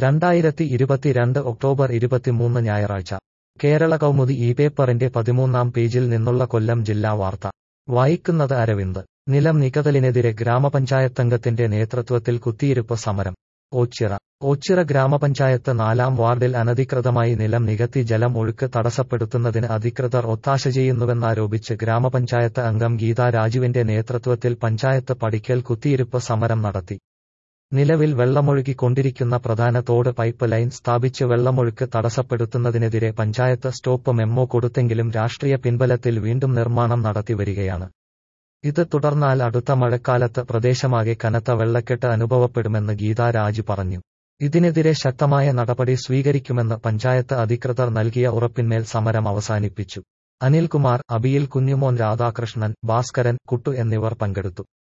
രണ്ടായിരത്തി ഇരുപത്തിരണ്ട് ഒക്ടോബർ ഇരുപത്തിമൂന്ന് ഞായറാഴ്ച കേരള കൗമുദി ഈ പേപ്പറിന്റെ പതിമൂന്നാം പേജിൽ നിന്നുള്ള കൊല്ലം ജില്ലാ വാർത്ത വായിക്കുന്നത് അരവിന്ദ് നിലം നികതലിനെതിരെ ഗ്രാമപഞ്ചായത്തംഗത്തിന്റെ നേതൃത്വത്തിൽ കുത്തിയിരിപ്പ് സമരം ഓച്ചിറ ഓച്ചിറ ഗ്രാമപഞ്ചായത്ത് നാലാം വാർഡിൽ അനധികൃതമായി നിലം നികത്തി ജലം ഒഴുക്ക് തടസ്സപ്പെടുത്തുന്നതിന് അധികൃതർ ഒത്താശ ചെയ്യുന്നുവെന്നാരോപിച്ച് ഗ്രാമപഞ്ചായത്ത് അംഗം ഗീതാ രാജുവിന്റെ നേതൃത്വത്തിൽ പഞ്ചായത്ത് പടിക്കൽ കുത്തിയിരിപ്പ് സമരം നടത്തി നിലവിൽ വെള്ളമൊഴുകിക്കൊണ്ടിരിക്കുന്ന പ്രധാന തോട് പൈപ്പ് ലൈൻ സ്ഥാപിച്ച് വെള്ളമൊഴുക്ക് തടസ്സപ്പെടുത്തുന്നതിനെതിരെ പഞ്ചായത്ത് സ്റ്റോപ്പ് മെമ്മോ കൊടുത്തെങ്കിലും രാഷ്ട്രീയ പിൻബലത്തിൽ വീണ്ടും നിർമ്മാണം നടത്തിവരികയാണ് ഇത് തുടർന്നാൽ അടുത്ത മഴക്കാലത്ത് പ്രദേശമാകെ കനത്ത വെള്ളക്കെട്ട് അനുഭവപ്പെടുമെന്ന് ഗീതാ രാജ് പറഞ്ഞു ഇതിനെതിരെ ശക്തമായ നടപടി സ്വീകരിക്കുമെന്ന് പഞ്ചായത്ത് അധികൃതർ നൽകിയ ഉറപ്പിന്മേൽ സമരം അവസാനിപ്പിച്ചു അനിൽകുമാർ അബിയിൽ കുഞ്ഞുമോൻ രാധാകൃഷ്ണൻ ഭാസ്കരൻ കുട്ടു എന്നിവർ പങ്കെടുത്തു